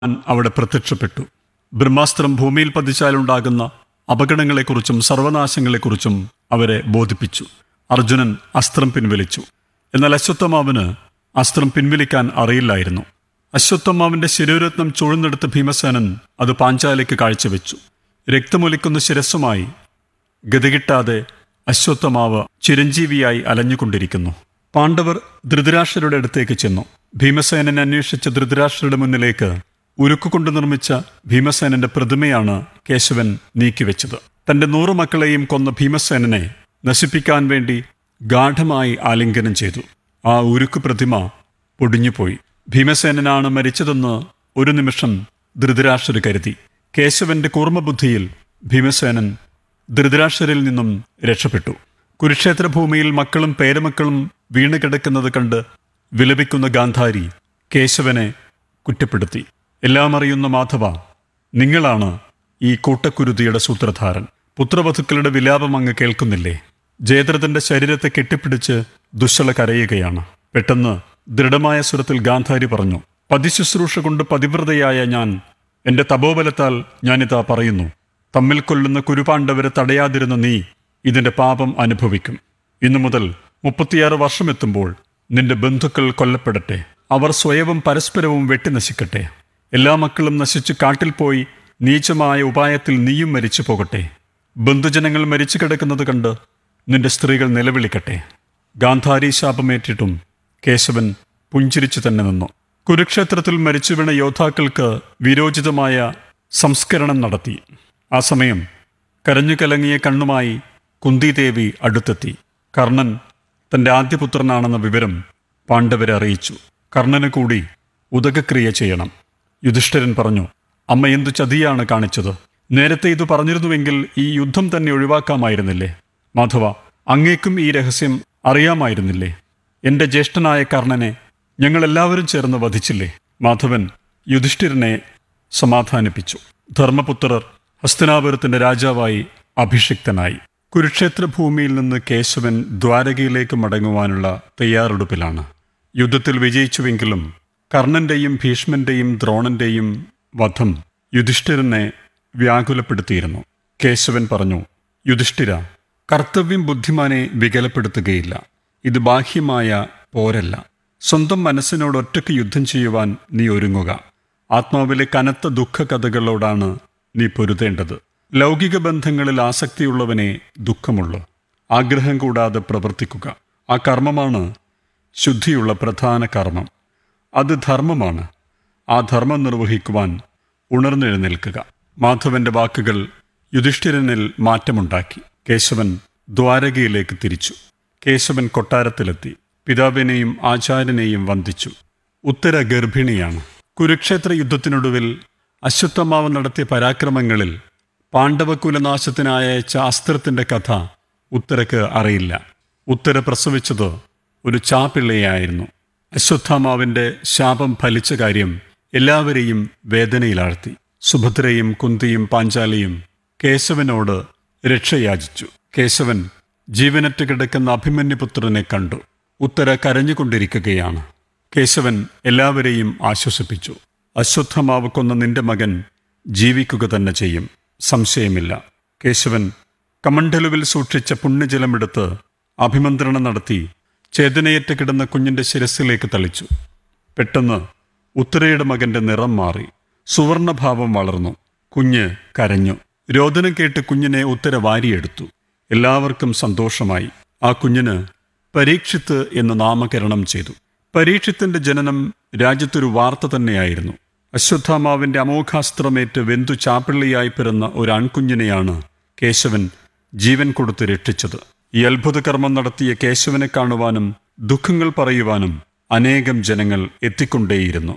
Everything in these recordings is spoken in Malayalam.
അവിടെ പ്രത്യക്ഷപ്പെട്ടു ബ്രഹ്മാസ്ത്രം ഭൂമിയിൽ പതിച്ചാലുണ്ടാകുന്ന അപകടങ്ങളെക്കുറിച്ചും സർവനാശങ്ങളെക്കുറിച്ചും അവരെ ബോധിപ്പിച്ചു അർജുനൻ അസ്ത്രം പിൻവലിച്ചു എന്നാൽ അശ്വത്ഥമാവിന് അസ്ത്രം പിൻവലിക്കാൻ അറിയില്ലായിരുന്നു അശ്വത്ഥമാവിന്റെ ശിരോരത്നം ചുഴന്നെടുത്ത ഭീമസേനൻ അത് പാഞ്ചാലിക്ക് കാഴ്ചവെച്ചു രക്തമൊലിക്കുന്ന ശിരസ്സുമായി ഗതികിട്ടാതെ അശ്വത്ഥമാവ് ചിരഞ്ജീവിയായി അലഞ്ഞുകൊണ്ടിരിക്കുന്നു പാണ്ഡവർ ധൃതരാഷ്ട്രരുടെ അടുത്തേക്ക് ചെന്നു ഭീമസേനനെ അന്വേഷിച്ച ധൃതരാഷ്ട്രരുടെ മുന്നിലേക്ക് ഉരുക്കുകൊണ്ട് നിർമ്മിച്ച ഭീമസേനന്റെ പ്രതിമയാണ് കേശവൻ നീക്കിവെച്ചത് തന്റെ നൂറു മക്കളെയും കൊന്ന ഭീമസേനനെ നശിപ്പിക്കാൻ വേണ്ടി ഗാഠമായി ആലിംഗനം ചെയ്തു ആ ഉരുക്കു പ്രതിമ പൊടിഞ്ഞുപോയി ഭീമസേനനാണ് മരിച്ചതെന്ന് ഒരു നിമിഷം ധൃതരാഷ്ട്രർ കരുതി കേശവന്റെ കൂർമ്മബുദ്ധിയിൽ ഭീമസേനൻ ധൃതരാഷ്ട്രരിൽ നിന്നും രക്ഷപ്പെട്ടു കുരുക്ഷേത്ര ഭൂമിയിൽ മക്കളും പേരമക്കളും വീണ് കിടക്കുന്നത് കണ്ട് വിലപിക്കുന്ന ഗാന്ധാരി കേശവനെ കുറ്റപ്പെടുത്തി എല്ലാം അറിയുന്ന മാധവ നിങ്ങളാണ് ഈ കൂട്ടക്കുരുതിയുടെ സൂത്രധാരൻ പുത്രവധുക്കളുടെ വിലാപം അങ്ങ് കേൾക്കുന്നില്ലേ ജയദ്രഥന്റെ ശരീരത്തെ കെട്ടിപ്പിടിച്ച് ദുശ്ശല കരയുകയാണ് പെട്ടെന്ന് ദൃഢമായ സ്വരത്തിൽ ഗാന്ധാരി പറഞ്ഞു പതിശുശ്രൂഷ കൊണ്ട് പതിവ്രതയായ ഞാൻ എന്റെ തപോബലത്താൽ ഞാനിതാ പറയുന്നു തമ്മിൽ കൊല്ലുന്ന കുരുപാണ്ഡവരെ തടയാതിരുന്ന നീ ഇതിന്റെ പാപം അനുഭവിക്കും ഇന്നു മുതൽ മുപ്പത്തിയാറ് വർഷമെത്തുമ്പോൾ നിന്റെ ബന്ധുക്കൾ കൊല്ലപ്പെടട്ടെ അവർ സ്വയവും പരസ്പരവും വെട്ടിനശിക്കട്ടെ എല്ലാ മക്കളും നശിച്ച് കാട്ടിൽ പോയി നീചമായ ഉപായത്തിൽ നീയും മരിച്ചു പോകട്ടെ ബന്ധുജനങ്ങൾ മരിച്ചു കിടക്കുന്നത് കണ്ട് നിന്റെ സ്ത്രീകൾ നിലവിളിക്കട്ടെ ഗാന്ധാരി ശാപമേറ്റിട്ടും കേശവൻ പുഞ്ചിരിച്ചു തന്നെ നിന്നു കുരുക്ഷേത്രത്തിൽ മരിച്ചു വീണ യോദ്ധാക്കൾക്ക് വിരോചിതമായ സംസ്കരണം നടത്തി ആ സമയം കരഞ്ഞു കലങ്ങിയ കണ്ണുമായി കുന്തിദേവി അടുത്തെത്തി കർണൻ തന്റെ ആദ്യപുത്രനാണെന്ന വിവരം പാണ്ഡവരെ അറിയിച്ചു കർണന് കൂടി ഉദകക്രിയ ചെയ്യണം യുധിഷ്ഠിരൻ പറഞ്ഞു അമ്മ എന്തു ചതിയാണ് കാണിച്ചത് നേരത്തെ ഇത് പറഞ്ഞിരുന്നുവെങ്കിൽ ഈ യുദ്ധം തന്നെ ഒഴിവാക്കാമായിരുന്നില്ലേ മാധവ അങ്ങേക്കും ഈ രഹസ്യം അറിയാമായിരുന്നില്ലേ എന്റെ ജ്യേഷ്ഠനായ കർണനെ ഞങ്ങളെല്ലാവരും ചേർന്ന് വധിച്ചില്ലേ മാധവൻ യുധിഷ്ഠിരനെ സമാധാനിപ്പിച്ചു ധർമ്മപുത്രർ ഹസ്തനാപുരത്തിന്റെ രാജാവായി അഭിഷിക്തനായി കുരുക്ഷേത്ര ഭൂമിയിൽ നിന്ന് കേശവൻ ദ്വാരകയിലേക്ക് മടങ്ങുവാനുള്ള തയ്യാറെടുപ്പിലാണ് യുദ്ധത്തിൽ വിജയിച്ചുവെങ്കിലും കർണന്റെയും ഭീഷ്മന്റെയും ദ്രോണന്റെയും വധം യുധിഷ്ഠിരനെ വ്യാകുലപ്പെടുത്തിയിരുന്നു കേശവൻ പറഞ്ഞു യുധിഷ്ഠിര കർത്തവ്യം ബുദ്ധിമാനെ വികലപ്പെടുത്തുകയില്ല ഇത് ബാഹ്യമായ പോരല്ല സ്വന്തം മനസ്സിനോട് ഒറ്റയ്ക്ക് യുദ്ധം ചെയ്യുവാൻ നീ ഒരുങ്ങുക ആത്മാവിലെ കനത്ത ദുഃഖകഥകളോടാണ് നീ പൊരുതേണ്ടത് ലൗകിക ബന്ധങ്ങളിൽ ആസക്തിയുള്ളവനെ ദുഃഖമുള്ളൂ ആഗ്രഹം കൂടാതെ പ്രവർത്തിക്കുക ആ കർമ്മമാണ് ശുദ്ധിയുള്ള പ്രധാന കർമ്മം അത് ധർമ്മമാണ് ആ ധർമ്മം നിർവഹിക്കുവാൻ ഉണർന്നെഴുന്നേൽക്കുക മാധവന്റെ വാക്കുകൾ യുധിഷ്ഠിരനിൽ മാറ്റമുണ്ടാക്കി കേശവൻ ദ്വാരകയിലേക്ക് തിരിച്ചു കേശവൻ കൊട്ടാരത്തിലെത്തി പിതാവിനെയും ആചാര്യനെയും വന്ദിച്ചു ഉത്തര ഗർഭിണിയാണ് കുരുക്ഷേത്ര യുദ്ധത്തിനൊടുവിൽ അശ്വത്ഥമാവ് നടത്തിയ പരാക്രമങ്ങളിൽ പാണ്ഡവകുലനാശത്തിനായ ശാസ്ത്രത്തിന്റെ കഥ ഉത്തരക്ക് അറിയില്ല ഉത്തര പ്രസവിച്ചത് ഒരു ചാപ്പിള്ളയായിരുന്നു അശ്വത്ഥാമാവിന്റെ ശാപം ഫലിച്ച കാര്യം എല്ലാവരെയും വേദനയിലാഴ്ത്തി സുഭദ്രയും കുന്തിയും പാഞ്ചാലിയും കേശവനോട് രക്ഷയാചിച്ചു കേശവൻ ജീവനറ്റ് കിടക്കുന്ന അഭിമന്യുപുത്രനെ കണ്ടു ഉത്തര കരഞ്ഞുകൊണ്ടിരിക്കുകയാണ് കേശവൻ എല്ലാവരെയും ആശ്വസിപ്പിച്ചു അശ്വത്ഥമാവ് കൊന്ന നിന്റെ മകൻ ജീവിക്കുക തന്നെ ചെയ്യും സംശയമില്ല കേശവൻ കമണ്ഡലുവിൽ സൂക്ഷിച്ച പുണ്യജലമെടുത്ത് അഭിമന്ത്രണം നടത്തി ചേതനയേറ്റ് കിടന്ന കുഞ്ഞിന്റെ ശിരസിലേക്ക് തളിച്ചു പെട്ടെന്ന് ഉത്തരയുടെ മകന്റെ നിറം മാറി സുവർണഭാവം വളർന്നു കുഞ്ഞ് കരഞ്ഞു രോദനം കേട്ട് കുഞ്ഞിനെ ഉത്തര വാരിയെടുത്തു എല്ലാവർക്കും സന്തോഷമായി ആ കുഞ്ഞിന് പരീക്ഷിത്ത് എന്ന് നാമകരണം ചെയ്തു പരീക്ഷിത്തിന്റെ ജനനം രാജ്യത്തൊരു വാർത്ത തന്നെയായിരുന്നു അശ്വത്ഥാമാവിന്റെ അമോഘാസ്ത്രമേറ്റ് വെന്തു ചാപ്പിള്ളിയായി പിറന്ന ഒരു ആൺകുഞ്ഞിനെയാണ് കേശവൻ ജീവൻ കൊടുത്ത് രക്ഷിച്ചത് ഈ അത്ഭുത കർമ്മം നടത്തിയ കേശവനെ കാണുവാനും ദുഃഖങ്ങൾ പറയുവാനും അനേകം ജനങ്ങൾ എത്തിക്കൊണ്ടേയിരുന്നു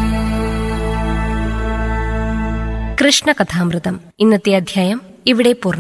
കൃഷ്ണകഥാമൃതം ഇന്നത്തെ അധ്യായം ഇവിടെ പൂർണ്ണ